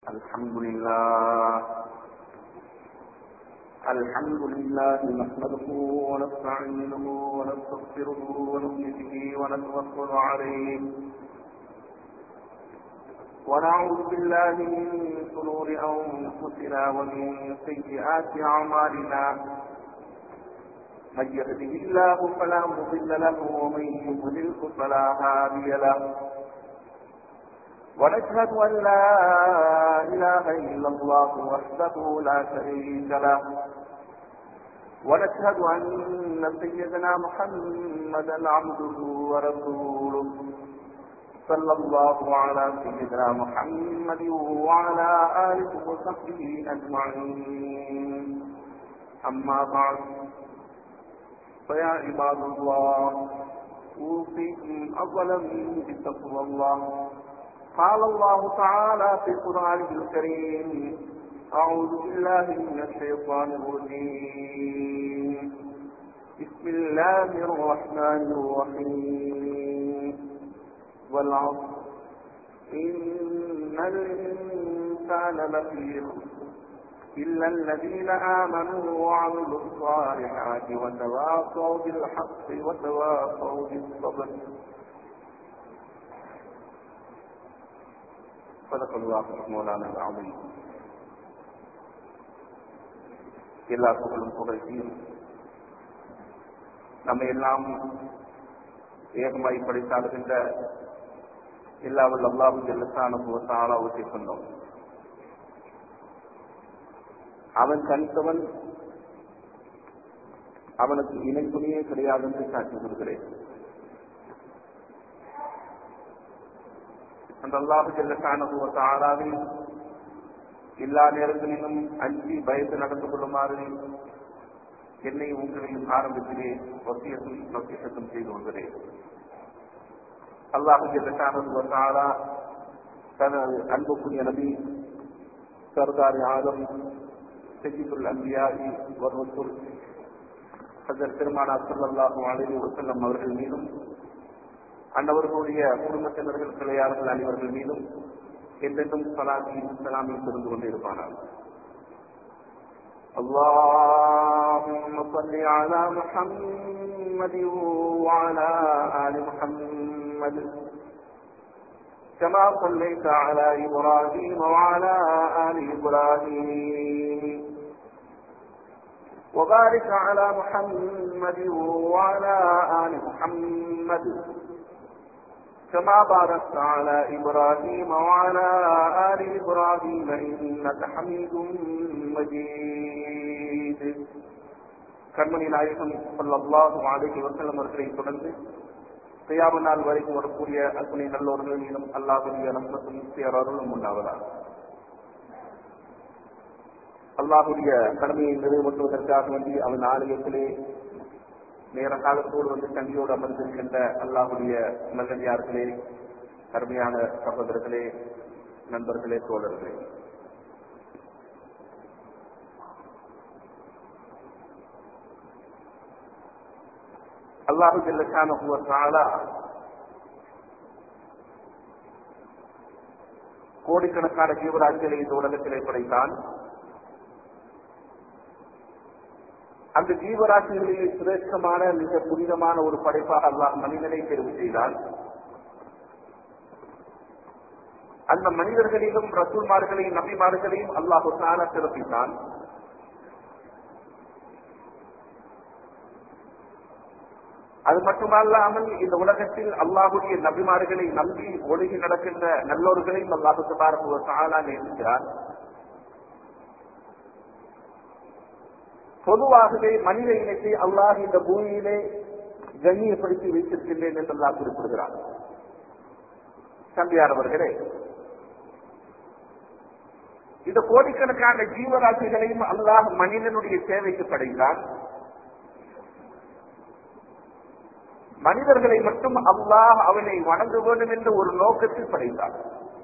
الحمد لله الحمد لله نحمده ونستعينه ونستغفره ونؤمن به ونتوكل عليه ونعوذ بالله من شرور انفسنا ومن سيئات اعمالنا من يهده الله فلا مضل له ومن يضلله فلا هادي له ونشهد أن لا إله إلا الله وحده لا شريك له ونشهد أن سيدنا محمدا عبده ورسوله صلى الله على سيدنا محمد وعلى آله وصحبه أجمعين أما بعد فيا عباد الله أوصيكم أولا بتقوى الله قال الله تعالى في قرآنه الكريم أعوذ بالله من الشيطان الرجيم بسم الله الرحمن الرحيم والعصر إن الإنسان لفي إلا الذين آمنوا وعملوا الصالحات وتواصوا بالحق وتواصوا بالصبر صدق الله مولانا العظيم எல்லா புகழும் புகழ்ச்சியும் நம்ம எல்லாம் ஏகமாய் படித்தாடுகின்ற எல்லா வல்ல அல்லாஹு ஜல்லசான ஆளாவத்தை சொன்னோம் அவன் தனித்தவன் அவனுக்கு இணை துணியே கிடையாது என்று சாட்சி கொடுக்கிறேன் அந்த அல்லாஹு ஜல்லசான ஆளாவில் எல்லா நேரங்களிலும் அஞ்சி பயந்து நடந்து கொள்ளுமாறு என்னை உங்களையும் ஆரம்பத்திலே வசியத்தும் வசியத்தும் செய்து கொள்கிறேன் அல்லாஹு ஜல்லசான தனது அன்புக்குரிய நபி சர்தாரி ஆதம் செஜிபுல் அம்பியாயி வருவத்துல் ஹசர் பெருமானா சல்லாஹூ அலி வசல்லம் அவர்கள் மீதும் அன்னவர்களுடைய குடும்பத்தினர்கள் கிளையாளர்கள் அனைவர்கள் மீதும் என்றென்றும் சலாத்தி சலாமில் இருந்து கொண்டிருப்பானார் اللهم صل على محمد وعلى آل محمد كما صليت على إبراهيم وعلى آل إبراهيم وبارك على محمد وعلى آل محمد كما باركت على إبراهيم وعلى آل إبراهيم إنك حميد مجيد கண்மணி நாயகம் சொல்லல்லாஹு அலைஹி வஸல்லம் அவர்களை தொடர்ந்து கியாம நாள் வரைக்கும் வரக்கூடிய அத்துணை நல்லோர்கள் மீதும் அல்லாஹுடைய ரஹ்மத்தும் பேரருளும் உண்டாவதாக அல்லாஹுடைய கடமையை நிறைவேற்றுவதற்காக வேண்டி அவன் ஆலயத்திலே நேர காலத்தோடு வந்து தங்கியோடு அமர்ந்திருக்கின்ற அல்லாஹுடைய நல்லடியார்களே கருமையான சகோதரர்களே நண்பர்களே தோழர்களே அல்லாஹு ஜல்லஷான கோடிக்கணக்கான ஜீவராஜ்களை இந்த உலகத்திலே படைத்தான் அந்த ஜீவராசிகளில் சிரேஷ்டமான மிக புனிதமான ஒரு படைப்பாக அல்லாஹ் மனிதனை தெரிவு செய்தான் அந்த மனிதர்களிலும் ரசூல்மார்களையும் நபிமார்களையும் அல்லாஹு தான சிறப்பித்தான் அது மட்டுமல்லாமல் இந்த உலகத்தில் அல்லாஹுடைய நபிமார்களை நம்பி ஒழுகி நடக்கின்ற நல்லோர்களையும் அல்லாஹு சுபாரத்து தானா நேசிக்கிறார் பொதுவாகவே மனித இனத்தை அல்லாஹ் இந்த பூமியிலே கண்ணியப்படுத்தி வைத்திருக்கின்றேன் என்று அல்லாஹ் குறிப்பிடுகிறார் தம்பியாரவர்களே இந்த கோடிக்கணக்கான ஜீவராசிகளையும் அல்லாஹ் மனிதனுடைய சேவைக்கு படைத்தான் மனிதர்களை மட்டும் அல்லாஹ் அவனை வணங்க வேண்டும் என்ற ஒரு நோக்கத்தில் படைத்தான்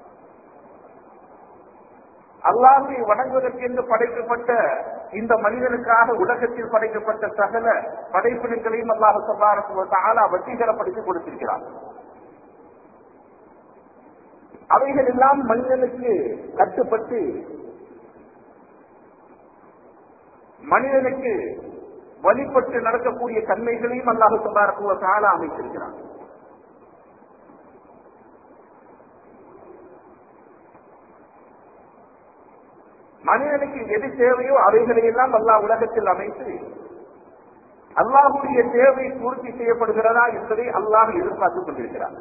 அல்லாஹை வணங்குவதற்கென்று படைக்கப்பட்ட இந்த மனிதனுக்காக உலகத்தில் படைக்கப்பட்ட சகல படைப்பினங்களையும் அல்லாஹ் சபாரா வசீகரப்படுத்தி கொடுத்திருக்கிறார் அவைகள் எல்லாம் மனிதனுக்கு கட்டுப்பட்டு மனிதனுக்கு வழிபட்டு நடக்கக்கூடிய தன்மைகளையும் அல்லாஹு சுபாரக்குவ கால அமைத்திருக்கிறான் மனிதனுக்கு எது தேவையோ அவைகளை எல்லாம் அல்லாஹ் உலகத்தில் அமைத்து அல்லாஹுடைய தேவை பூர்த்தி செய்யப்படுகிறதா என்பதை அல்லாஹ் எதிர்பார்த்துக் கொண்டிருக்கிறார்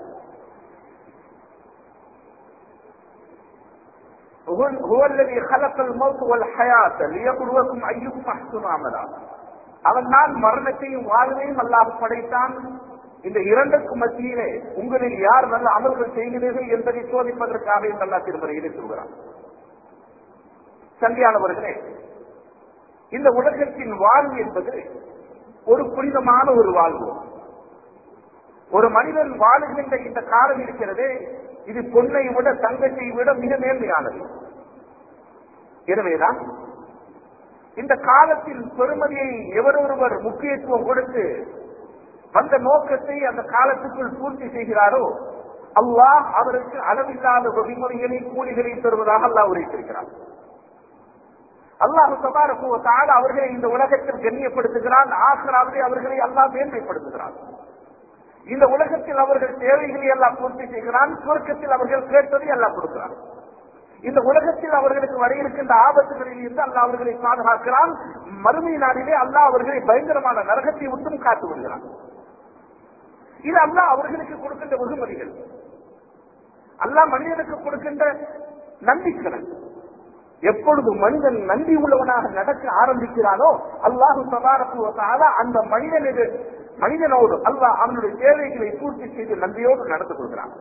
هو الذي خلق الموت والحياة ليبلوكم أيكم أحسن عملا அவன் தான் மரணத்தையும் வாழ்வையும் அல்லாஹ் படைத்தான் இந்த இரண்டுக்கும் மத்தியிலே உங்களில் யார் நல்ல அமல்கள் செய்கிறீர்கள் என்பதை சோதிப்பதற்காக இந்த அல்லா திருமறையிலே சொல்கிறான் சங்கியானவர்களே இந்த உலகத்தின் வாழ்வு என்பது ஒரு புனிதமான ஒரு வாழ்வு ஒரு மனிதன் வாழுகின்ற இந்த காலம் இருக்கிறதே இது பொன்னை விட தங்கத்தை விட மிக மேன்மையானது எனவேதான் இந்த காலத்தின் பெருமதியை எவரொருவர் முக்கியத்துவம் கொடுத்து அந்த நோக்கத்தை அந்த காலத்துக்குள் பூர்த்தி செய்கிறாரோ அல்லாஹ் அவருக்கு அளவில்லாத வழிமுறைகளை கூலிகளை தருவதாக அல்லாஹ் உரைத்திருக்கிறார் அல்லாஹு சபாரக்குவத்தால் அவர்களை இந்த உலகத்தில் கண்ணியப்படுத்துகிறான் ஆசராவே அவர்களை அல்லாஹ் மேன்மைப்படுத்துகிறான் இந்த உலகத்தில் அவர்கள் தேவைகளை எல்லாம் பூர்த்தி செய்கிறான் சுவர்க்கத்தில் அவர்கள் கேட்டதை எல்லாம் கொடுக்கிறான் இந்த உலகத்தில் அவர்களுக்கு வர இருக்கின்ற ஆபத்துகளில் இருந்து அல்லாஹ் அவர்களை பாதுகாக்கிறான் மறுமை நாளிலே அல்லாஹ் அவர்களை பயங்கரமான நரகத்தை விட்டும் காத்து விடுகிறான் இது அல்லாஹ் அவர்களுக்கு கொடுக்கின்ற வெகுமதிகள் அல்லாஹ் மனிதனுக்கு கொடுக்கின்ற நம்பிக்கடன் எப்பொழுது மனிதன் நன்றி உள்ளவனாக நடக்க ஆரம்பிக்கிறானோ அல்லாஹு சபாரத்துவத்தால அந்த மனிதனுக்கு மனிதனோடு அல்லாஹ் அவனுடைய தேவைகளை பூர்த்தி செய்து நன்றியோடு நடந்து கொள்கிறான்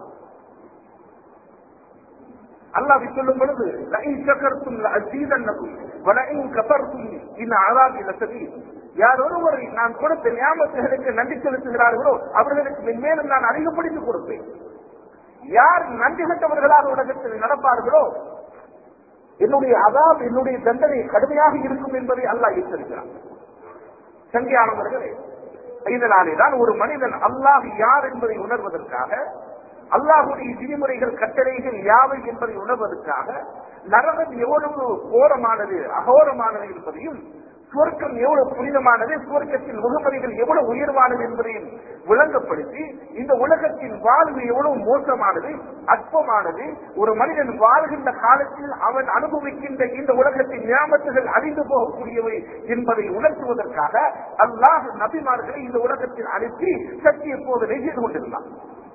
அல்லாஹ் சொல்லும் பொழுது லஇன் ஷக்கர்தும் லஅஸீதன்னகும் வலஇன் கஃபர்தும் இன் அஸாபி லஸதீத் யார் ஒருவர் நான் கொடுத்த ஞாபகங்களுக்கு நன்றி செலுத்துகிறார்களோ அவர்களுக்கு மென்மேலும் நான் அதிகப்படுத்தி கொடுப்பேன் யார் நன்றி கட்டவர்களாக உலகத்தில் நடப்பார்களோ என்னுடைய அதாம் என்னுடைய தண்டனை கடுமையாக இருக்கும் என்பதை அல்லாஹ் எச்சரிக்கிறான் சங்கியானவர்களே இதனாலே தான் ஒரு மனிதன் அல்லாஹ் யார் என்பதை உணர்வதற்காக அல்லாஹுடைய விதிமுறைகள் கட்டளைகள் யாவை என்பதை உணர்வதற்காக நரகம் எவ்வளவு கோரமானது அகோரமானது என்பதையும் சுவர்க்கம் எவ்வளவு புனிதமானது சுவர்க்கத்தின் முகமதிகள் எவ்வளவு உயர்வானது என்பதையும் விளங்கப்படுத்தி இந்த உலகத்தின் வாழ்வு எவ்வளவு மோசமானது அற்பமானது ஒரு மனிதன் வாழ்கின்ற காலத்தில் அவன் அனுபவிக்கின்ற இந்த உலகத்தின் ஞாபகங்கள் அழிந்து போகக்கூடியவை என்பதை உணர்த்துவதற்காக அல்லாஹ் நபிமார்களை இந்த உலகத்தில் அனுப்பி சத்திய போதனை செய்து கொண்டிருந்தான்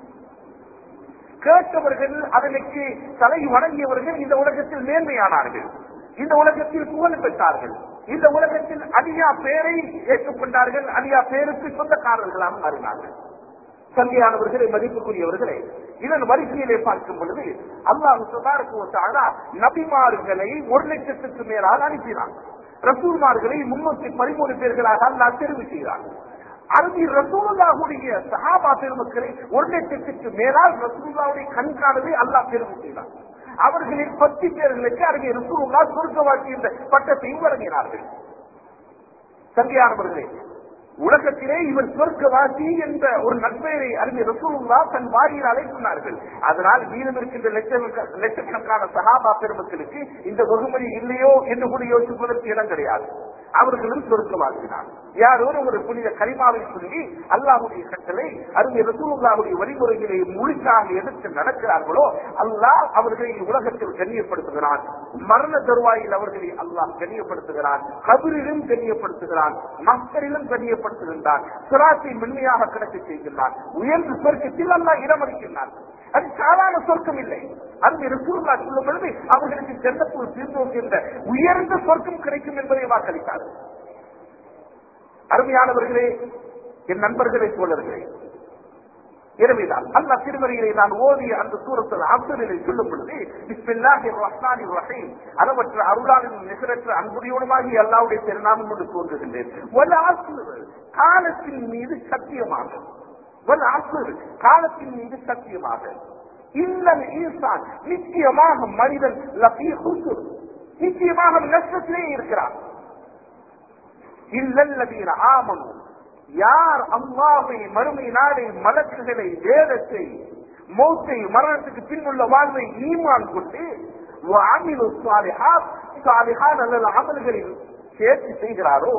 கேட்டவர்கள் அதனுக்கு தலை வணங்கியவர்கள் இந்த உலகத்தில் மேன்மையானார்கள் இந்த உலகத்தில் புகழ் பெற்றார்கள் இந்த உலகத்தில் அலியா பேரை ஏற்றுக்கொண்டார்கள் அலியா பேருக்கு சொந்தக்காரர்களாக மாறினார்கள் சங்கையானவர்களே மதிப்புக்குரியவர்களே இதன் வரிசையிலே பார்க்கும் பொழுது அல்லாஹு சுதாரக்குவத்தாரா நபிமார்களை ஒரு லட்சத்துக்கு மேலாக அனுப்பினார் ரசூல்மார்களை முன்னூத்தி பதிமூணு பேர்களாக அல்லாஹ் தெரிவு செய்தார் அரபி ரசூலுல்லாவுடைய சஹாபா பெருமக்களை ஒரு லட்சத்துக்கு மேலால் ரசூலுல்லாவுடைய கண்காணலை அல்லாஹ் தெரிவு செய்தார் அவர்களில் பத்து பேர்களுக்கு அருகே ரசூலுல்லா சொர்க்கவாசி என்ற பட்டத்தையும் வழங்கினார்கள் சங்கியானவர்களே உலகத்திலே இவர் சொர்க்கவாசி என்ற ஒரு நட்பெயரை அறிஞ ரசூலுல்லா தன் வாரியினாலே சொன்னார்கள் அதனால் மீதம் இருக்கின்ற லட்ச- லட்சக்கணக்கான சகாபா பெருமக்களுக்கு இந்த வெகுமதி இல்லையோ என்று கூட யோசிப்பதற்கு இடம் கிடையாது அவர்களும் சொர்க்கவாசினார் யாரோ ஒரு புனித கரிமாவை சொல்லி அல்லாஹுடைய கட்டளை அருமை ரசூலுல்லாவுடைய வழிமுறைகளை முழுக்காக எடுத்து நடக்கிறார்களோ அல்லாஹ் அவர்களை உலகத்தில் கண்ணியப்படுத்துகிறான் மரண தருவாயில் அவர்களை அல்லாஹ் கண்ணியப்படுத்துகிறான் கபிரிலும் கண்ணியப்படுத்துகிறான் மக்களிலும் கண்ணியப்படுத்துகின்றான் சிராத்தை மென்மையாக கிடக்க செய்கின்றான் உயர்ந்த சொர்க்கத்தில் அல்லாஹ் இடமளிக்கின்றான் அது சாதாரண சொர்க்கம் இல்லை அருமை ரசூலுல்லா சொல்லும் பொழுது அவர்களுக்கு ஜன்னத்துள் தீர்ந்தோம் என்ற உயர்ந்த சொர்க்கம் கிடைக்கும் என்பதை வாக்களித்தார் அருமையானவர்களே என் நண்பர்களே தோழர்களே எனவேதான் அல்லாஹ் திருமறையிலே நான் ஓதிய அந்த சூரத்தில் அப்துலிலே சொல்லும் பொழுது பிஸ்மில்லாஹி ரஹ்மானி ரஹீம் அளவற்ற அருளாளின் நிகரற்ற அன்புடையோடுமாகி அல்லாவுடைய திருநாமம் கொண்டு தோன்றுகின்றேன் வல் ஆசிர் காலத்தின் மீது சத்தியமாக வல் ஆசிர் காலத்தின் மீது சத்தியமாக இன்னல் ஈசான் நிச்சயமாக மனிதன் லபீ ஹுசுர் நிச்சயமாக நஷ்டத்திலே இருக்கிறான் இல்லல்லதீன ஆமனு யார் அல்லாவை மறுமை நாளை மலக்குகளை வேதத்தை மௌத்தை மரணத்துக்கு பின்னுள்ள வாழ்வை ஈமான் கொண்டு வாமிலு சாலிஹாத் சாலிஹான் அல்லது அமல்களில் சேர்த்து செய்கிறாரோ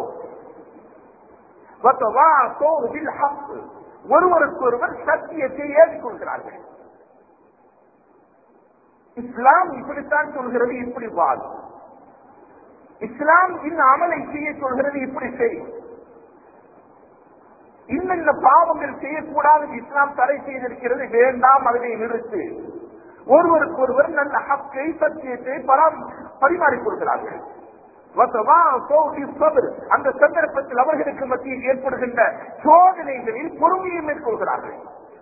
வத்தவாசோ பில் ஹக். ஒருவருக்கொருவர் சத்தியத்தை ஏற்றுக்கொள்கிறார்கள் இஸ்லாம் இப்படித்தான் சொல்கிறது இப்படி வாழ் இஸ்லாம் இந்த அமலை செய்ய சொல்கிறது இப்படி செய் இன்னென்ன பாவங்கள் செய்யக்கூடாது இஸ்லாம் தடை செய்திருக்கிறது வேண்டாம் அதனை நிறுத்து ஒருவருக்கு ஒருவர் நல்ல ஹக்கை சத்தியத்தை பராம் பரிமாறிக் கொள்கிறார்கள் வசவாசோ பிஸ்ஸப்ர். அந்த சந்தர்ப்பத்தில் அவர்களுக்கு மத்தியில் ஏற்படுகின்ற சோதனைகளில் பொறுமையை மேற்கொள்கிறார்கள்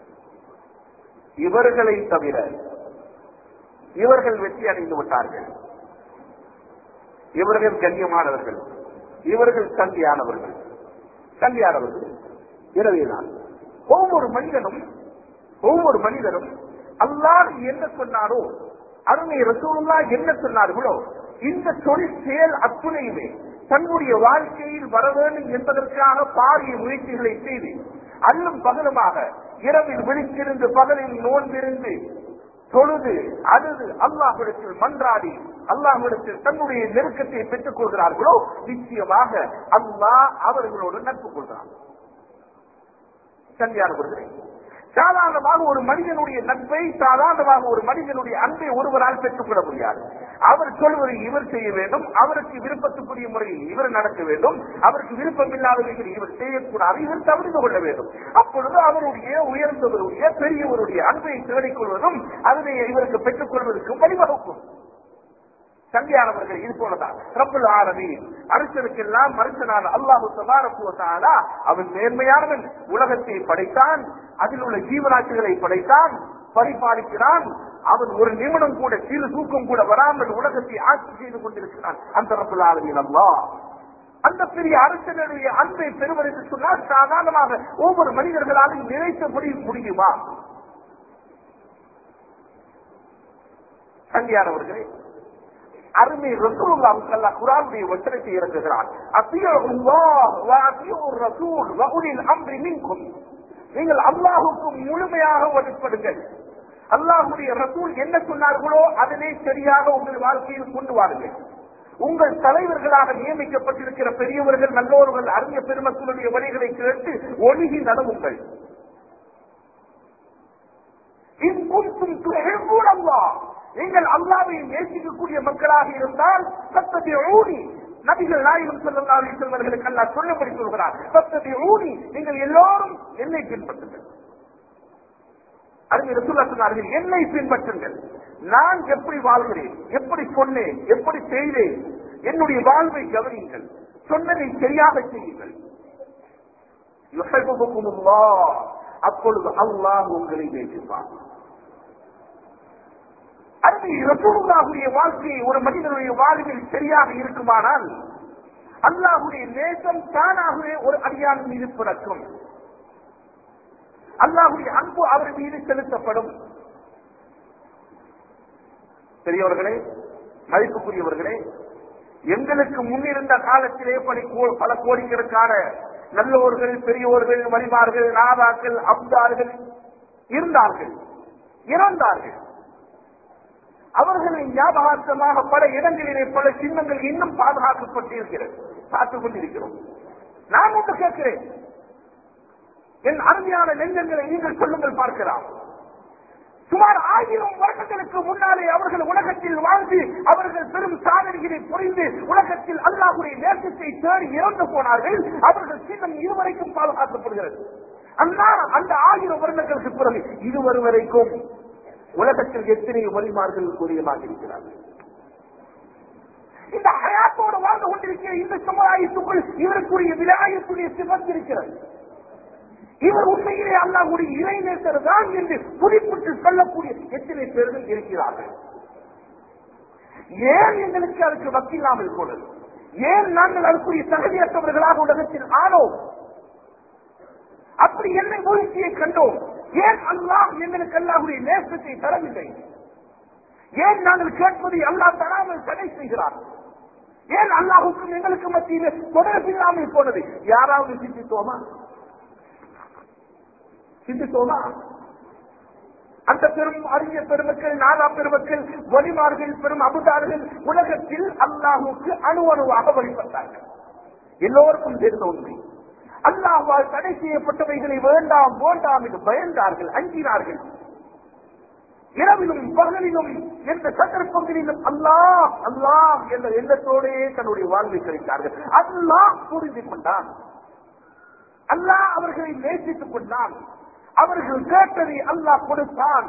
இவர்களை தவிர இவர்கள் வெற்றி அடைந்து விட்டார்கள் இவர்கள் கண்ணியமானவர்கள் இவர்கள் சந்தியானவர்கள் சந்தியானவர்கள் எனவேதான் ஒவ்வொரு மனிதனும் ஒவ்வொரு மனிதனும் அல்லாஹ் என்ன சொன்னாரோ அருமை ரசூலுல்லா என்ன சொன்னார்களோ இந்த தொழில் செயல் அத்துணையுமே தன்னுடைய வாழ்க்கையில் வர வேண்டும் என்பதற்காக பாரிய முயற்சிகளை செய்து அல்லும் பகலுமாக இரவில் விழித்திருந்து பகலில் நோன்பிருந்து தொழுது அழுது அல்லாஹிடத்தில் மன்றாடி அல்லாஹிடத்தில் தன்னுடைய நெருக்கத்தை பெற்றுக் கொள்கிறார்களோ நிச்சயமாக அல்லாஹ் அவர்களோடு நட்பு கொள்கிறார் சந்தியானவர்களே சாதாரணமாக ஒரு மனிதனுடைய நட்பை சாதாரணமாக ஒரு மனிதனுடைய அன்பை ஒருவரால் பெற்றுக்கொள்ள முடியாது அவர் சொல்வதை இவர் செய்ய வேண்டும் அவருக்கு விருப்பத்துக்குரிய முறையில் இவர் நடக்க வேண்டும் அவருக்கு விருப்பம் இல்லாதவைகள் இவர் செய்யக்கூடாது இவர் தவிர்த்து கொள்ள வேண்டும் அப்பொழுது அவருடைய உயர்ந்தவருடைய பெரியவருடைய அன்பை தேடிக் கொள்வதும் அதனை இவருக்கு பெற்றுக் கொள்வதற்கும் வழிவகுக்கும் சங்கியானவர்கள் இது போலதான் ரப்புல் ஆரவி அரசனுக்கெல்லாம் மனுஷனான அல்லாஹு சபாரத்துவத்தானா அவன் நேர்மையானவன் உலகத்தை படைத்தான் அதில் உள்ள ஜீவராட்சிகளை படைத்தான் பரிபாலிக்கிறான் அவன் ஒரு நிமிடம் கூட சிறு தூக்கம் கூட வராமல் உலகத்தை ஆட்சி செய்து கொண்டிருக்கிறான் அந்த ரப்புல் ஆலமீன் அல்லாஹ் அந்த பெரிய அரசனுடைய அன்பை பெறுவது என்று சொன்னால் சாதாரணமாக ஒவ்வொரு மனிதர்களாலும் நினைத்தபடி முடியுமா சங்கியானவர்களே அருமை ரசூலுல்லாஹி ஸல்லல்லாஹு குர்ஆனுடைய வசனத்தை இறக்குகிறான் அத்தியுல்லாஹ் வ அத்தியுர் ரசூல் வ உலில் அம்ரி மின்கும் நீங்கள் அல்லாஹ்வுக்கு முழுமையாக வழிபடுங்கள் அல்லாஹ்வுடைய ரசூல் என்ன சொன்னார்களோ அதனை சரியாக உங்கள் வாழ்க்கையில் கொண்டு வாருங்கள் உங்கள் தலைவர்களாக நியமிக்கப்பட்டிருக்கிற பெரியவர்கள் நல்லோர்கள் அறிஞ பெருமக்களுடைய வழிகளை கேட்டு ஒழுகி நடவுங்கள் இன் குன்தும் துஹிப்பூன அல்லாஹ் நீங்கள் அல்லாவை நேசிக்கக்கூடிய மக்களாக இருந்தால் சத்தத்தை ஊனி நபிகள் நாயகம் சொல்லல்லா செல்வர்களுக்கு அல்லா சொல்லப்படி சொல்கிறார் சத்தத்தை ஊனி நீங்கள் எல்லோரும் என்னை பின்பற்றுங்கள் அறிஞர் ரசூல்லா சொன்னார்கள் என்னை பின்பற்றுங்கள் நான் எப்படி வாழ்கிறேன் எப்படி சொன்னேன் எப்படி செய்தேன் என்னுடைய வாழ்வை கவனியுங்கள் சொன்னதை சரியாக செய்யுங்கள் யுஹிப்புக்குமுல்லாஹ். அப்பொழுது அல்லாஹ் உங்களை நேசிப்பான் அது ரசூலுல்லாஹுடைய வாழ்க்கை ஒரு மனிதனுடைய வாழ்வில் சரியாக இருக்குமானால் அல்லாஹுடைய நேசம் தானாகவே ஒரு அடியான் மீது பிறக்கும் அல்லாஹுடைய அன்பு அவர் மீது செலுத்தப்படும் பெரியவர்களே மதிப்புக்குரியவர்களே எங்களுக்கு முன்னிருந்த காலத்திலே படி கோ- பல கோடிக்கணக்கான நல்லோர்கள் பெரியோர்கள் மணிமார்கள் நாதாக்கள் அப்தார்கள் இருந்தார்கள் இறந்தார்கள் அவர்களின் ஞாபகார்த்தமாக பல இடங்களிலே பல சின்னங்கள் இன்னும் பாதுகாக்கப்பட்டிருக்கிறது பார்த்துக் கொண்டிருக்கிறோம் நான் ஒன்று கேட்கிறேன் என் அருமையான நெஞ்சங்களை நீங்கள் சொல்லுங்கள் பார்க்கலாம் சுமார் ஆயிரம் வருடங்களுக்கு முன்னாலே அவர்கள் உலகத்தில் வாழ்ந்து அவர்கள் பெரும் சாதனைகளை புரிந்து உலகத்தில் அல்லாஹுடைய நேசத்தை தேடி இறந்து போனார்கள் அவர்கள் சின்னம் இதுவரைக்கும் பாதுகாக்கப்படுகிறது அந்த அந்த ஆயிரம் வருடங்களுக்கு பிறகு இதுவரை வரைக்கும் உலகத்தில் எத்தனை வழிமார்கள் கூறியமாக இருக்கிறார்கள் இந்த ஹயாத்தோடு வாழ்ந்து கொண்டிருக்கிற இந்த சமுதாயத்துக்குள் இவருக்குரிய விநாயகத்துடைய சிவத்து இருக்கிறது இவர் உண்மையிலே அல்லாஹ்வுடைய இறைநேசர் தான் என்று குறிப்பிட்டு சொல்லக்கூடிய எத்தனை பேர்கள் இருக்கிறார்கள் ஏன் எங்களுக்கு அதுக்கு வக்கில்லாமல் போனது ஏன் நாங்கள் அதுக்குரிய தகுதியற்றவர்களாக உலகத்தில் ஆனோம் அப்படி என்ன முயற்சியை கண்டோம் ஏன் அல்லாஹ் எங்களுக்கு அல்லாஹுடைய நேசத்தை தரவில்லை ஏன் நாங்கள் கேட்பதை அல்லாஹ் தராமல் தடை செய்கிறார் ஏன் அல்லாஹுக்கும் எங்களுக்கு மத்தியில் தொடர்பில்லாமல் போனது யாராவது சிந்தித்தோமா சிந்தித்தோமா அந்த பெரும் அரிய பெருமக்கள் நாதா பெருமக்கள் வழிமார்கள் பெரும் அபுதார்கள் உலகத்தில் அல்லாஹுக்கு அணு அணுவாக வழிபட்டார்கள் எல்லோருக்கும் தெரிந்த உண்மை அல்லாஹால் தடை செய்யப்பட்டவைகளை வேண்டாம் வேண்டாம் என்று பயந்தார்கள் அஞ்சினார்கள் இரவிலும் பகலிலும் எந்த சந்தர்ப்பங்களிலும் அல்லாஹ் அல்லாஹ் என்ற எண்ணத்தோடே தன்னுடைய வாழ்வை கழித்தார்கள் அல்லாஹ் புரிந்து கொண்டான் அல்லாஹ் அவர்களை நேசித்துக் கொண்டான் அவர்கள் கேட்டதை அல்லாஹ் கொடுத்தான்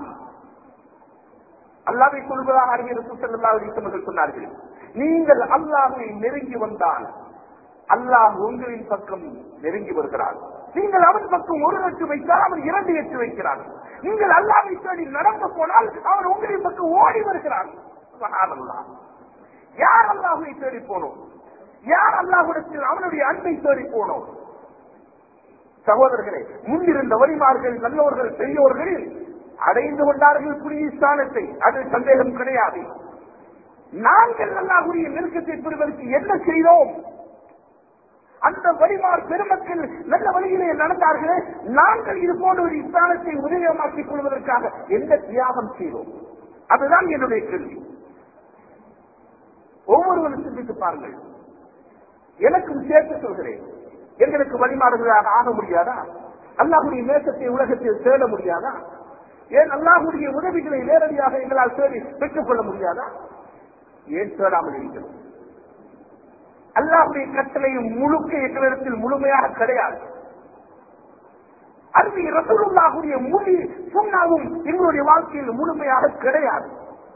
அல்லாவை சொல்வதாக அறிஞர் செல்லல்லாவிகள் சொன்னார்கள் நீங்கள் அல்லாஹை நெருங்கி வந்தால் அல்லாஹ் உங்களின் பக்கம் நெருங்கி வருகிறார் நீங்கள் அவன் பக்கம் ஒரு எட்டு வைத்தால் அவன் இரண்டு எட்டு வைக்கிறான் நீங்கள் அல்லாவை தேடி நடந்து போனால் அவன் உங்களின் பக்கம் ஓடி வருகிறான் சுப்ஹானல்லாஹ். யார் அல்லாஹை தேடி போனோம் யார் அல்லாஹ்விடத்தில் அவனுடைய அன்பை தேடி போனோம் சகோதரர்களே முன்னிருந்த வரிமார்கள் நல்லோர்கள் பெரியோர்கள் அடைந்து கொண்டார்கள் புனித ஸ்தானத்தை அது சந்தேகம் கிடையாது நாங்கள் அல்லாஹுடைய நெருக்கத்தை பெறுவதற்கு என்ன செய்தோம் அந்த வழிமார் பெருமக்கள் நல்ல வழியிலே நடந்தார்களே நாங்கள் இது போன்ற ஒரு ஸ்தானத்தை உதயமாக்கிக் கொள்வதற்காக எந்த தியாகம் செய்தோம் அதுதான் என்னுடைய கேள்வி ஒவ்வொருவரும் சிந்தித்து பாருங்கள் எனக்கும் சேர்த்து சொல்கிறேன் எங்களுக்கு வழிமாறுகளாக ஆக முடியாதா அல்லாஹுடைய நேசத்தை உலகத்தில் தேட முடியாதா ஏன் அல்லாஹுடைய உதவிகளை நேரடியாக எங்களால் தேடி பெற்றுக் கொள்ள முடியாதா ஏன் தேடாமல் இருக்கிறோம் அல்லாஹுடைய கட்டளையும் முழுக்க எங்களிடத்தில் முழுமையாக கிடையாது அருமை ரசூலுல்லாஹுடைய மொழி சுண்ணாவும் எங்களுடைய வாழ்க்கையில் முழுமையாக கிடையாது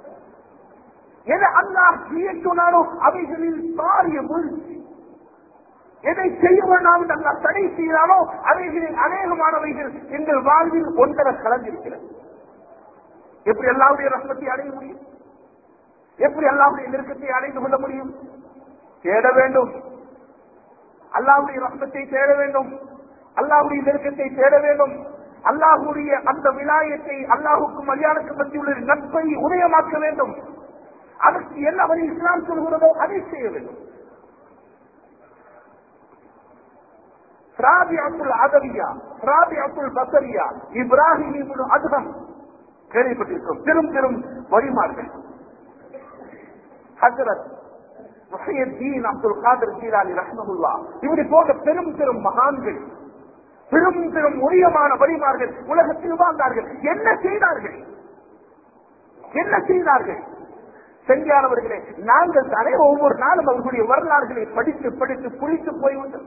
எதை அல்லாஹ் செய்ய சொன்னாரோ அவைகளில் பாரிய வீழ்ச்சி எதை செய்ய வேண்டாம் என்று அல்லாஹ் தடை செய்தாலோ அவைகளில் அநேகமானவைகள் எங்கள் வாழ்வில் ஒன்றரை கலந்திருக்கிறது எப்படி அல்லாவுடைய ரசத்தை அடைய முடியும் எப்படி அல்லாவுடைய நெருக்கத்தை அடைந்து கொள்ள முடியும் தேட வேண்டும் அல்லாவுடைய ரத்தத்தை தேட வேண்டும் அல்லாஹுடைய நெருக்கத்தை தேட வேண்டும் அல்லாஹுடைய அந்த விலாயத்தை அல்லாஹுக்கும் மரியாதைக்கு மத்தியுள்ள நட்பை உதயமாக்க வேண்டும் அதற்கு என்ன வழி இஸ்லாம் சொல்கிறதோ அதை செய்ய வேண்டும் Rabiatul Adawiya Rabiatul Basriya Ibrahim அதுகம் கேள்விப்பட்டிருக்கிறோம் பெரும் பெரும் வழிமார்கள் ஹசரத் முஹையத்தீன் அப்துல் காதர் ஜீலானி ரஹ்மகுல்லா இப்படி போன்ற பெரும் பெரும் மகான்கள் பெரும் பெரும் உரியமான வழிமார்கள் உலகத்தில் வாழ்ந்தார்கள் என்ன செய்தார்கள் என்ன செய்தார்கள் செஞ்சானவர்களே நாங்கள் தானே ஒவ்வொரு நாளும் அவர்களுடைய வரலாறுகளை படித்து படித்து புளித்து போய்விட்டோம்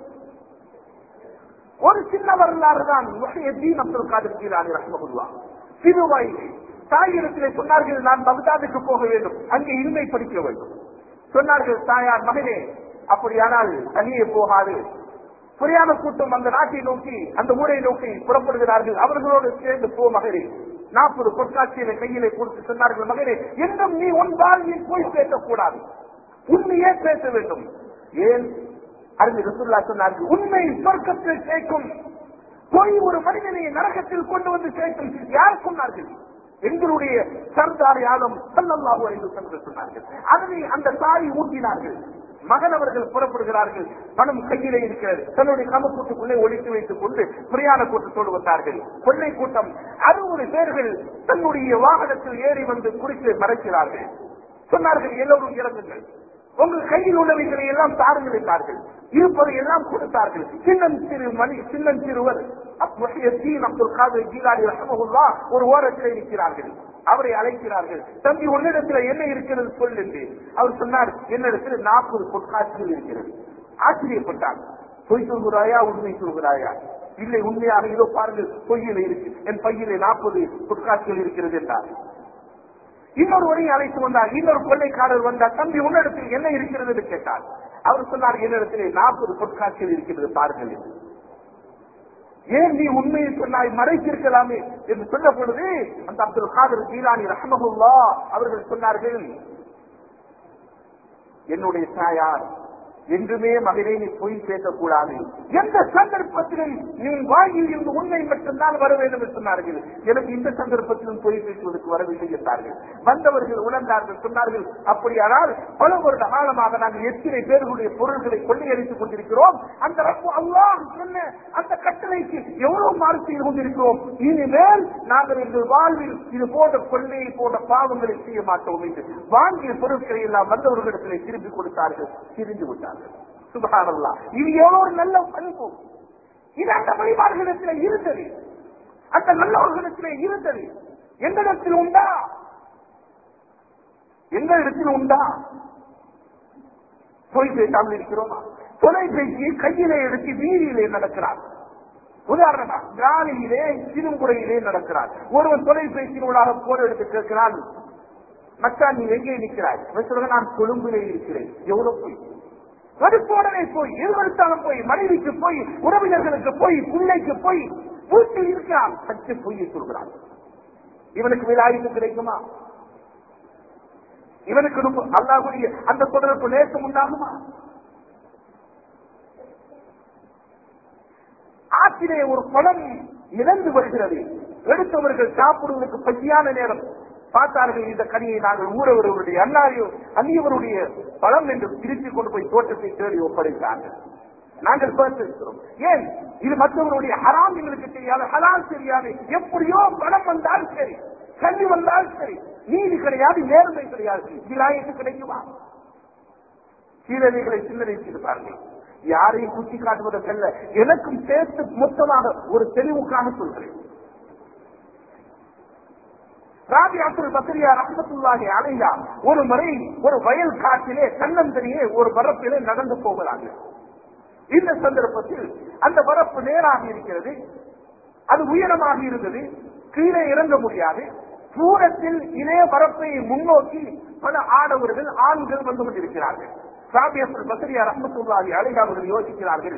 ஒரு சின்ன வரலாறு தான் முஹையத்தீன் அப்துல் காதர் ஜீலானி ரஹ்மகுல்லா சிறு வயது தாயிடத்திலே சொன்னார்கள் நான் பக்தாதுக்கு போக வேண்டும் அங்கே இன்மை படிக்க வேண்டும் சொன்னார்கள் தாயார் மகனே அப்படியானால் தனியே போகாது புரியாத கூட்டம் அந்த நாட்டை நோக்கி அந்த ஊரை நோக்கி புறப்படுகிறார்கள் அவர்களோடு சேர்ந்து போ மகனே நாற்பது பொற்காட்சியில கையிலே கொடுத்து சொன்னார்கள் மகனே என்றும் நீ உன் வாழ்வில் போய் பேசக்கூடாது உண்மையே பேச வேண்டும் ஏன் அறிஞர் ரசுல்லா சொன்னார்கள் உண்மை சொர்க்கத்தில் சேர்க்கும் பொய் ஒரு மனிதனை நரகத்தில் கொண்டு வந்து சேர்க்கும் யார் சொன்னார்கள் எங்களுடைய சர்தார் யாரும் சல்லல்லாஹு அலைஹி வஸல்லம் சொன்னார்கள் அதனை அந்த தாய் ஊட்டினார்கள் மகன் அவர்கள் புறப்படுகிறார்கள் பணம் கையிலே இருக்கிறது தன்னுடைய கமக்கூட்டுக்குள்ளே ஒழித்து வைத்துக் கொண்டு பிரயாண கூட்டத்தோடு வந்தார்கள் கொள்ளை கூட்டம் அறுபது பேர்கள் தன்னுடைய வாகனத்தில் ஏறி வந்து குறித்து மறைக்கிறார்கள் சொன்னார்கள் எல்லோரும் இறங்குங்கள் உங்கள் கையில் உள்ளவைகளை எல்லாம் தாருங்கள் என்றார்கள் இருப்பதை எல்லாம் கொடுத்தார்கள் சின்னன் சிறு மணி சின்னன் சிறுவர் அப்துல் காதர் ஜீலாடி ரஹமகுல்லா ஒரு ஓரத்தில் இருக்கிறார்கள் அவரை அழைக்கிறார்கள் தம்பி உன்னிடத்தில் என்ன இருக்கிறது சொல் என்று அவர் சொன்னார் என்னிடத்தில் நாற்பது பொற்காட்சிகள் இருக்கிறது ஆச்சரியப்பட்டார் பொய் சொல்கிறாயா உண்மை சொல்கிறாயா இல்லை உண்மையாக இதோ பாருங்கள் பொய்யில இருக்கு என் பையிலே நாற்பது பொற்காட்சிகள் இருக்கிறது என்றார் இன்னொரு வரையை அழைத்து வந்தார் இன்னொரு கொள்ளைக்காரர் வந்தார் தம்பி உன்னிடத்தில் என்ன இருக்கிறது என்று கேட்டார் அவர் சொன்னார் என்னிடத்திலே நாற்பது பொற்காட்சிகள் இருக்கிறது பாருங்கள் என்று. ஏன் நீ உண்மையை சொன்னாய் மறைத்திருக்கலாமே என்று சொன்ன பொழுது அந்த அப்துல் காதர் ஜீலானி ரஹமகுல்லா அவர்கள் சொன்னார்கள் என்னுடைய தாயார் என்றுமே மகனே நீ பொய் பேசக்கூடாது எந்த சந்தர்ப்பத்திலும் நீ வாயில் இருந்து உண்மை மட்டும்தான் வர வேண்டும் என்று சொன்னார்கள் எனக்கு இந்த சந்தர்ப்பத்திலும் பொய் பேசுவதற்கு வரவில்லை என்றார்கள் வந்தவர்கள் உணர்ந்தார்கள் சொன்னார்கள் அப்படியானால் பல வருட காலமாக நாங்கள் எத்தனை பேர்களுடைய பொருள்களை கொள்ளையடித்துக் கொண்டிருக்கிறோம் அந்த ரப்பு அல்லாஹ் சொன்ன அந்த கட்டளைக்கு எவ்வளவு மாறு செய்து கொண்டிருக்கிறோம் இனிமேல் நாங்கள் எங்கள் வாழ்வில் இது போன்ற கொள்ளையை போன்ற பாவங்களை செய்ய மாட்டோம் என்று வாங்கிய பொருட்களை எல்லாம் வந்தவர்களிடத்திலே திருப்பி கொடுத்தார்கள் திரிந்து விட்டார்கள் சுபகானல்லா இது எவ்வளவு ஒரு நல்ல பண்பு இது அந்த வழிபாடுகளிடத்தில் இருந்தது அந்த நல்லவர்களிடத்திலே இருந்தது எந்த இடத்தில் உண்டா எந்த இடத்தில் உண்டா பொய் பேசாமல் இருக்கிறோமா தொலைபேசியை கையிலே எடுத்து வீதியிலே நடக்கிறார் உதாரணமா காலையிலே சிறுங்குறையிலே நடக்கிறார் ஒருவன் தொலைபேசியினூடாக போன் எடுத்து கேட்கிறான் மச்சான் நீ எங்கே நிற்கிறாய் அவன் சொல்றான், நான் கொழும்பிலே இருக்கிறேன் எவ்வளவு போய் கடுப்போடனே போய் எதிர்த்தாலும் போய் மனைவிக்கு போய் உறவினர்களுக்கு போய் பிள்ளைக்கு போய் வீட்டில் இருக்கிறான் சற்று பொய்யை சொல்கிறான் இவனுக்கு விழாய்வு கிடைக்குமா இவனுக்கு ரொம்ப அல்லாஹுடைய அந்த தொடர்பு நேசம் உண்டாகுமா ஆற்றிலே ஒரு பழம் மிதந்து வருகிறது எடுத்தவர்கள் சாப்பிடுவதற்கு பசியான நேரம் பார்த்தார்கள் இந்த கனியை நாங்கள் ஊரவர்களுடைய அன்னாரியோ அந்நியவருடைய பழம் என்று திருப்பி கொண்டு போய் தோட்டத்தை தேடி ஒப்படைத்தார்கள் நாங்கள் பார்த்திருக்கிறோம் ஏன் இது மற்றவருடைய ஹராம் எங்களுக்கு தெரியாது ஹலால் தெரியாது எப்படியோ பணம் வந்தால் சரி கல்வி வந்தால் சரி நீதி கிடையாது நேர்மை கிடையாது விலாயத்து கிடைக்குமா சீரழிகளை சிந்தனை செய்து பாருங்கள் யாரையும் குத்தி காட்டுவதற்கல்ல எனக்கும் சேர்த்து மொத்தமாக ஒரு தெளிவுக்காக சொல்கிறேன் ராபி அப்துல் பக்ரியா ரஹமத்துல்லாஹி அலையா ஒரு முறை ஒரு வயல் காட்டிலே தன்னந்தனியே ஒரு வரப்பிலே நடந்து போகிறார்கள் இந்த சந்தர்ப்பத்தில் அந்த வரப்பு நேராக இருக்கிறது அது உயரமாக இருந்தது கீழே இறங்க முடியாது தூரத்தில் இதே வரப்பை முன்னோக்கி பல ஆடவர்கள் ஆண்கள் வந்து கொண்டிருக்கிறார்கள் சாபியத்தில் பசரியா ரஹமத்துல்லாஹி அலையா அவர்கள் யோசிக்கிறார்கள்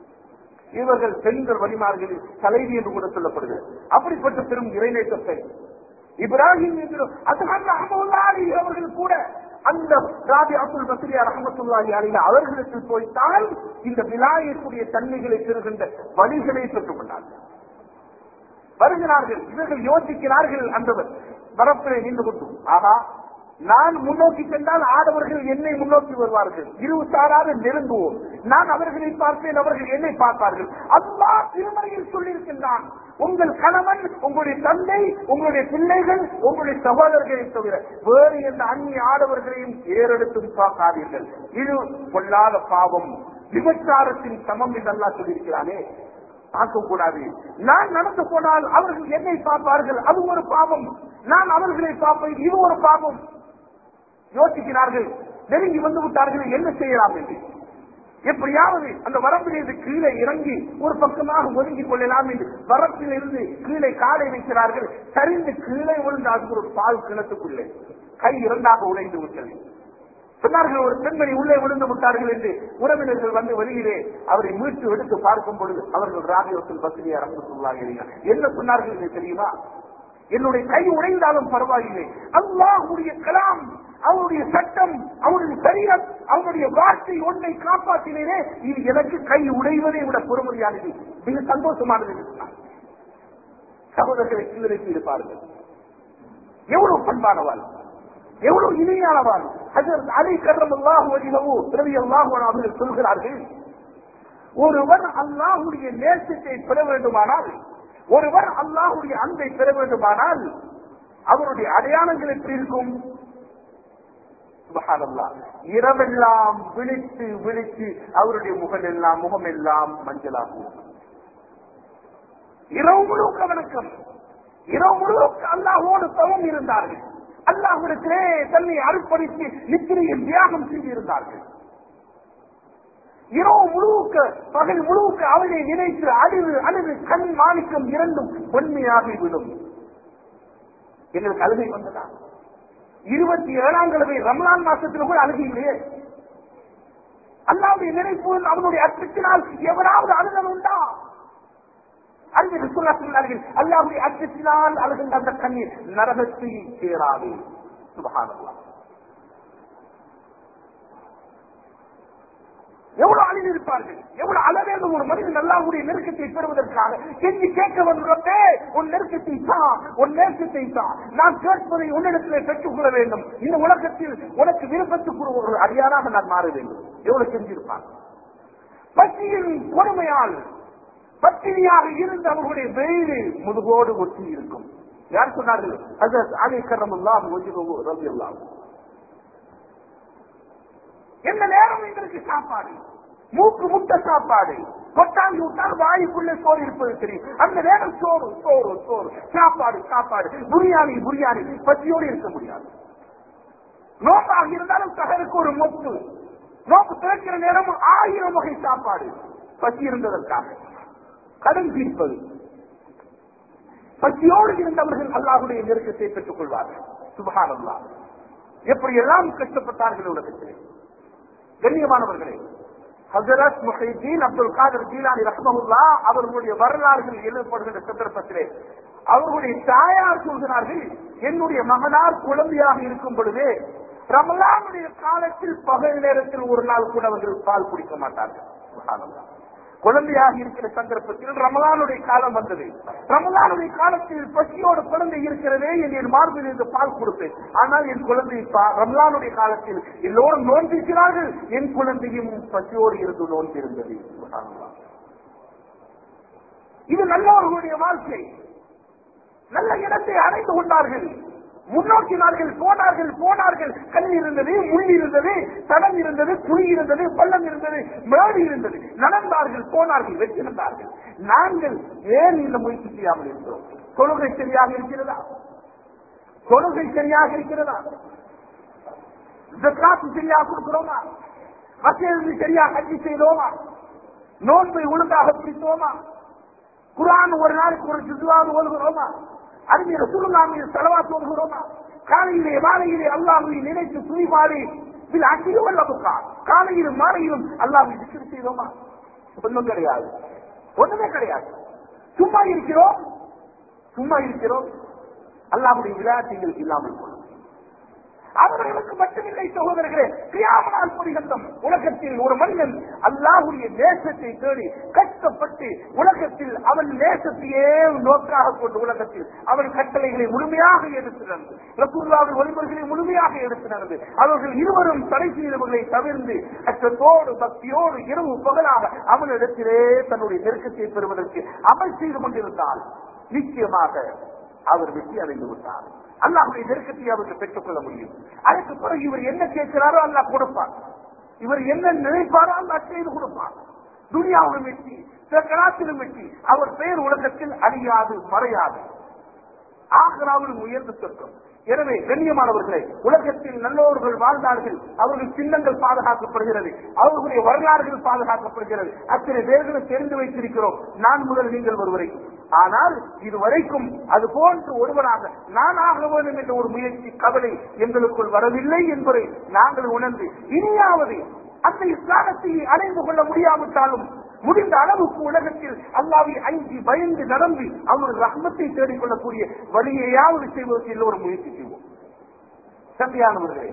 இவர்கள் பெண்கள் வழிமார்கள் தலைவி என்று கூட சொல்லப்படுகிறது அப்படிப்பட்ட பெரும் இறைநேற்றத்தை இப்ராஹிம் என்று அதுகன் அஹமதுல்லாஹி அவர்கள் கூட அந்த ராபி அப்துல் பஸ்ரியா ரஹமத்துல்லாஹி அலைஹி அவர்களுக்கு போய்த்தான் இந்த விலாயக்கூடிய தன்மைகளை பெறுகின்ற வழிகளை பெற்றுக் கொண்டார்கள் வருகிறார்கள் இவர்கள் யோசிக்கிறார்கள் அந்த வரப்பிலே நின்று கொண்டு ஆகா நான் முன்னோக்கி சென்றால் ஆடவர்கள் என்னை முன்னோக்கி வருவார்கள் இரு சாராக நெருங்குவோம் நான் அவர்களை பார்ப்பேன் அவர்கள் என்னை பார்ப்பார்கள் அல்லா திருமறையில் சொல்லியிருக்கின்றான் உங்கள் கணவன் உங்களுடைய தந்தை உங்களுடைய பிள்ளைகள் உங்களுடைய சகோதரர்களை தவிர வேறு எந்த அந்நிய ஆடவர்களையும் ஏறெடுத்தும் பார்க்காதீர்கள் இது கொள்ளாத பாவம் விபச்சாரத்தின் சமம் என்றெல்லாம் சொல்லியிருக்கிறானே பார்க்க கூடாது நான் நடந்து போனால் அவர்கள் என்னை பார்ப்பார்கள் அது ஒரு பாவம் நான் அவர்களை பார்ப்பேன் இது ஒரு பாவம் யோசிக்கிறார்கள் நெருங்கி வந்து விட்டார்கள் என்ன செய்யலாம் என்று எப்படியாவது அந்த வரப்பிலிருந்து கீழே இறங்கி ஒரு பக்கமாக ஒதுங்கிக் கொள்ளலாம் என்று வரப்பிலிருந்து கீழே காலை வைக்கிறார்கள் சரிந்து கீழே விழுந்தார்கள் ஒரு பால் கிணத்துக்குள்ளே கை இரண்டாக உடைந்து விட்டது சொன்னார்கள் ஒரு பெண்மணி உள்ளே விழுந்து விட்டார்கள் என்று உறவினர்கள் வந்து வெளியிலே அவரை மீட்டு எடுத்து பார்க்கும் பொழுது அவர்கள் ராஜயோத்தில் பத்திரிகை அரசு சொல்லாங்க என்ன சொன்னார்கள் என்று தெரியுமா என்னுடைய கை உடைந்தாலும் பரவாயில்லை அல்லாஹுடைய கலாம் அவருடைய சட்டம் அவருடைய சரீரம் அவருடைய வார்த்தை ஒன்றை காப்பாற்றினே இது எனக்கு கை உடைவதை விட பொறுமதியானது மிக சந்தோஷமானது என்று சொன்னார் சகோதரர்களை சிந்தனைக்கு இருப்பார்கள் எவ்வளவு பண்பானவாள் எவ்வளவு இனியானவாள் ஹஜரத் அலி கர்ரம் அல்லாஹு வஜிஹு ரவி அல்லாஹு அவர்கள் சொல்கிறார்கள் ஒருவர் அல்லாஹுடைய நேசத்தை பெற வேண்டுமானால் ஒருவர் அல்லாஹுடைய அன்பை பெற வேண்டுமானால் அவருடைய அடையாளங்கள் எப்படி இருக்கும் சுபஹானல்லாஹ். இரவெல்லாம் விழித்து விழித்து அவருடைய முகம் எல்லாம் முகம் எல்லாம் மஞ்சளாகும் இரவு முழுக்க வணக்கம் இரவு முழுக்க அல்லாஹோடு தவம் இருந்தார்கள் அல்லாஹிடத்திலே தன்னை அர்ப்பணித்து நித்திரையில் தியாகம் செய்திருந்தார்கள் இரவு முழுக்க பகல் முழுக்க அவனை நினைத்து அழுது அழுது கண் மாணிக்கம் இரண்டும் பொன்மையாகி விடும் எங்களுக்கு அழுகை வந்ததா இருபத்தி ஏழாம் கிழமை ரமலான் மாசத்துல கூட அழுகையிலே அல்லாவுடைய நினைப்பு அவனுடைய அச்சத்தினால் எவராவது அழுதல் உண்டா அறிஞர் ரசூல்லா சொன்னார்கள் அல்லாவுடைய அச்சத்தினால் அழுகின்ற அந்த கண்ணீர் நரகத்தை சேராது சுபஹானல்லாஹ் எவ்வளவு அழிந்திருப்பார்கள் எவ்வளவு அளவேக ஒரு மனிதன் அல்லாஹ்வுடைய நெருக்கத்தை பெறுவதற்காக கெஞ்சி கேட்க வந்தே உன் நெருக்கத்தை தான் உன் நேசத்தை தான் நான் கேட்பதை உன்னிடத்தில் பெற்றுக் கொள்ள வேண்டும் இந்த உலகத்தில் உனக்கு விருப்பத்துக்கு ஒரு அடியாராக நான் மாற வேண்டும் எவ்வளவு செஞ்சிருப்பான் பசியின் கொடுமையால் பத்தினியாக இருந்த அவர்களுடைய வெயிலு முதுகோடு ஒட்டி இருக்கும் யார் சொன்னார்கள் அது அலை கரமுல்லாம் ரவி எல்லாம் எந்த நேரம் எங்களுக்கு சாப்பாடு மூக்கு முட்டை சாப்பாடு கொட்டாங்கி விட்டால் வாய்க்குள்ள சோறு இருப்பது தெரியும் அந்த நேரம் சோறு சோறு சோறு சாப்பாடு சாப்பாடு புரியாணி புரியாணி பசியோடு இருக்க முடியாது நோக்காக இருந்தாலும் தகருக்கு ஒரு மொத்து நோக்கு திறக்கிற நேரம் ஆயிரம் வகை சாப்பாடு பசி இருந்ததற்காக கடன் தீர்ப்பது பசியோடு இருந்தவர்கள் அல்லாஹுடைய நெருக்கத்தை பெற்றுக் கொள்வார்கள் சுபகானல்லா எப்படி எல்லாம் கஷ்டப்பட்டார்கள் உலகத்திலே கண்ணியமானவர்களே ஹசரத் முஹைதீன் அப்துல் காதர் ஜீலானி ரஹ்மகுல்லா அவர்களுடைய வரலாறுகள் எழுதப்படுகின்ற சந்தர்ப்பத்திலே அவர்களுடைய தாயார் சொல்கிறார்கள் என்னுடைய மகனார் குழந்தையாக இருக்கும் பொழுதே ரமலானுடைய காலத்தில் பகல் நேரத்தில் ஒரு நாள் கூட அவர்கள் பால் குடிக்க மாட்டார்கள் சுப்ஹானல்லாஹ். குழந்தையாக இருக்கிற சந்தர்ப்பத்தில் ரமலானுடைய காலம் வந்தது ரமலானுடைய காலத்தில் பசியோடு குழந்தை இருக்கிறதே என் என் மார்பில் இருந்து பால் கொடுப்பேன் ஆனால் என் குழந்தை பா- ரமலானுடைய காலத்தில் எல்லோரும் நோன்பிருக்கிறார்கள் என் குழந்தையும் பசியோடு இருந்து நோன்பிருந்தது சுப்ஹானல்லாஹ். இது நல்லவர்களுடைய வாழ்க்கை நல்ல இடத்தை அடைந்து கொண்டார்கள் முன்னோக்கினார்கள் போனார்கள் போனார்கள் கல் இருந்தது முள் இருந்தது தடம் இருந்தது குழி இருந்தது பள்ளம் இருந்தது மேடு இருந்தது நடந்தார்கள் போனார்கள் வெற்றிருந்தார்கள் நாங்கள் ஏன் இந்த முயற்சி செய்யாமல் இருக்கிறோம் தொழுகை சரியாக இருக்கிறதா தொழுகை சரியாக இருக்கிறதா ஜக்காத்து சரியாக கொடுக்கிறோமா மசிதி சரியாக ஹஜ்ஜி செய்தோமா நோன்பை ஒழுங்காக பிடித்தோமா குரான் ஒரு நாளைக்கு ஒரு ஜிதுவாவது ஓதுகிறோமா அறிஞர் ரசூலுல்லாஹ் மீது செலவாத்து ஓதுகிறோமா காலையிலே மாலையிலே அல்லாஹ்வை நினைத்து துணிபாடி இதில் அங்கியும் அல்ல காலையிலும் மாலையிலும் அல்லாஹ்வை திக்ர் செய்தோமா ஒன்றும் கிடையாது ஒண்ணுமே கிடையாது சும்மா இருக்கிறோம் சும்மா இருக்கிறோம் அல்லாஹ்வுடைய விளையாட்டு எங்களுக்கு இல்லாமல் போனோம் அவர்களுக்கு மட்டுமில்லை சகோதரர்களே கியாமனால் பரிகந்தம் உலகத்தில் ஒரு மனிதன் அல்லாஹுடைய நேசத்தை தேடி கஷ்டப்பட்டு உலகத்தில் அவன் நேசத்தையே நோக்காக கொண்டு உலகத்தில் அவன் கட்டளைகளை முழுமையாக எடுத்து நடந்து ரசூல்லாவின் வழிமுறைகளை முழுமையாக எடுத்து நடந்து அவர்கள் இருவரும் தடை செய்தவர்களை தவிர்த்து அச்சத்தோடு பக்தியோடு இரவு பகலாக அவனிடத்திலே தன்னுடைய நெருக்கத்தை பெறுவதற்கு அமல் செய்து கொண்டிருந்தால் நிச்சயமாக அவர் வெற்றி அடைந்து விட்டார் அல்லாஹுடைய நெருக்கத்தை அவருக்கு பெற்றுக் கொள்ள முடியும் அதுக்கு பிறகு இவர் என்ன கேட்கிறாரோ அல்லாஹ் கொடுப்பார் இவர் என்ன நினைப்பாரோ அல்லாஹ் செய்து கொடுப்பார் துனியாவிலும் வெற்றி கலாத்திலும் வெற்றி அவர் பெயர் உலகத்தில் அழியாது மறையாது ஆக்ராவிலும் உயர்ந்த சொர்க்கம் எனவே கண்ணியமானவர்களே உலகத்தில் நல்லோர்கள் வாழ்ந்தார்கள் அவர்கள் சின்னங்கள் பாதுகாக்கப்படுகிறது அவர்களுடைய வரலாறுகள் பாதுகாக்கப்படுகிறது அத்தனை பேர்களும் தெரிந்து வைத்திருக்கிறோம் நான் முதல் நீங்கள் ஒருவரை ஆனால் இதுவரைக்கும் அது போன்று ஒருவராக நான் ஆக வேண்டும் என்ற ஒரு முயற்சி கவலை எங்களுக்குள் வரவில்லை என்பதை நாங்கள் உணர்ந்து இனியாவது அந்த இஸ்லாமத்தை அடைந்து கொள்ள முடியாவிட்டாலும் முடிந்த அளவுக்கு உலகத்தில் அல்லாவை அஞ்சி பயந்து நடந்து அவருடைய ரஹ்மத்தை தேடிக் கொள்ளக்கூடிய வழியையாவது செய்வதற்கு எல்லோரும் முயற்சி செய்வோம் சந்தையானவர்களே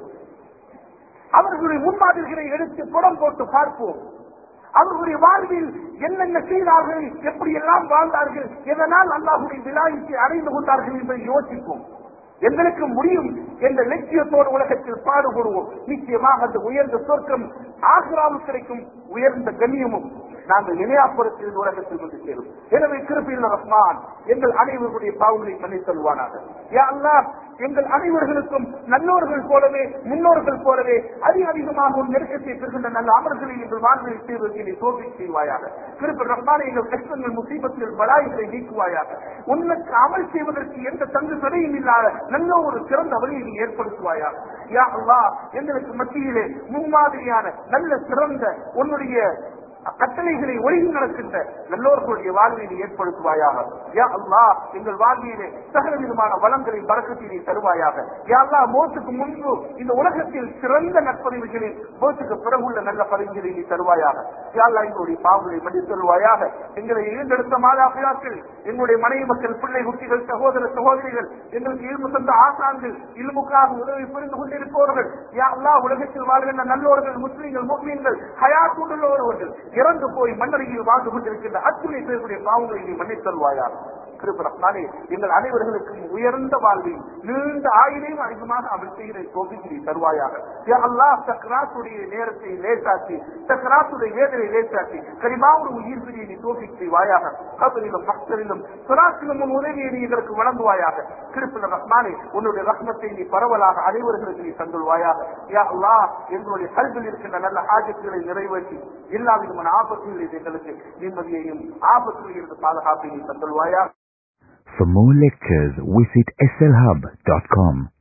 அவர்களுடைய முன்மாதிரிகளை எடுத்து புறம் போட்டு பார்ப்போம் அவர்களுடைய வாழ்வில் என்னென்ன செய்தார்கள் எப்படி எல்லாம் வாழ்ந்தார்கள் எதனால் அல்லாஹுடைய விழாயிற்கு அடைந்து கொண்டார்கள் என்பதை யோசிப்போம் எங்களுக்கு முடியும் என்ற லட்சியத்தோடு உலகத்தில் பாடுபடுவோம் நிச்சயமாக அந்த உயர்ந்த சொர்க்கம் ஆக்ராவில் கிடைக்கும் உயர்ந்த கண்ணியமும் நாங்கள் இணையாப்புறத்தில் இந்த உலகத்தில் வந்து சேரும் எனவே கிருப்பில் ரஹ்மான் எங்கள் அனைவருடைய பாவங்களை மன்னித் தருவானாக யா அல்லாஹ் எங்கள் அனைவர்களுக்கும் நல்லோர்கள் போலவே முன்னோர்கள் போலவே அதிக அதிகமாக உன் நெருக்கத்தை பெறுகின்ற நல்ல அமர்களை எங்கள் வாழ்வில் செய்வதற்கு நீ தோல்வி செய்வாயாக கிருப்பில் ரஹ்மான் எங்கள் கஷ்டங்கள் முசீபத்தில் பலாய்களை நீக்குவாயாக உன்னுக்கு அமல் செய்வதற்கு எந்த தங்கு தடையும் இல்லாத நல்ல ஒரு சிறந்த வழியை நீ ஏற்படுத்துவாயாக யா அல்லாஹ் எங்களுக்கு மத்தியிலே முன்மாதிரியான நல்ல சிறந்த உன்னுடைய கட்டளைகளை ஒழுங்கி நடக்கின்ற நல்லோர்களுடைய வாழ்வினை ஏற்படுத்துவாயாக யா அல்லாஹ் எங்கள் வாழ்வியிலே சகல விதமான வளங்களை பறக்கத்தினை தருவாயாக யா அல்லாஹ் மோத்துக்கு முன்பு இந்த உலகத்தில் சிறந்த நற்பதிவுகளில் மோத்துக்கு பிறகுள்ள நல்ல பதிவுகளை நீ தருவாயாக யா அல்லாஹ் எங்களுடைய பாவங்களை மன்னித்து தருவாயாக எங்களை ஈண்டெடுத்த மாதாபிதாக்கள் எங்களுடைய மனைவி மக்கள் பிள்ளை குட்டிகள் சகோதர சகோதரிகள் எங்களுக்கு இல்மு தந்த ஆசான்கள் இல்முக்காக உதவி புரிந்து கொண்டிருப்பவர்கள் யா அல்லாஹ் உலகத்தில் வாழ்கின்ற நல்லோர்கள் முஸ்லீம்கள் முஸ்லீம்கள் ஹயாத்துள்ளவர்கள் இறந்து போய் மண்ணருகில் வாழ்ந்து கொண்டிருக்கின்ற அத்துணை பேருடைய பாவங்களை நீ மன்னித்து தருவாயாக கிருபரத்னாலே எங்கள் அனைவர்களுக்கும் உயர்ந்த வாழ்வை நீண்ட ஆயுளையும் அதிகமாக அவள் செய்கிற தோல்வியை தருவாயாக யா அல்லாஹ் சக்கராத்துடைய நேரத்தை லேசாக்கி சக்கராத்துடைய வேதனை லேசாக்கி கரிமாவுடைய உயிர் பிரியை நீ தோல்வி செய்வாயாக கபரிலும் மக்தரிலும் சுராசிலும் உன் உதவியை நீ எங்களுக்கு வழங்குவாயாக கிருப்பில ரஹ்மானே உன்னுடைய ரஹ்மத்தை நீ பரவலாக அனைவர்களுக்கு நீ தந்துள்வாயாக யா அல்லாஹ் எங்களுடைய கல்வியில் இருக்கின்ற நல்ல ஆஜத்துகளை நிறைவேற்றி எல்லா விதமான ஆபத்துகளில் எங்களுக்கு நிம்மதியையும் ஆபத்தில் இருந்து பாதுகாப்பை நீ தந்துள்வாயாக For more lectures, visit slhub.com.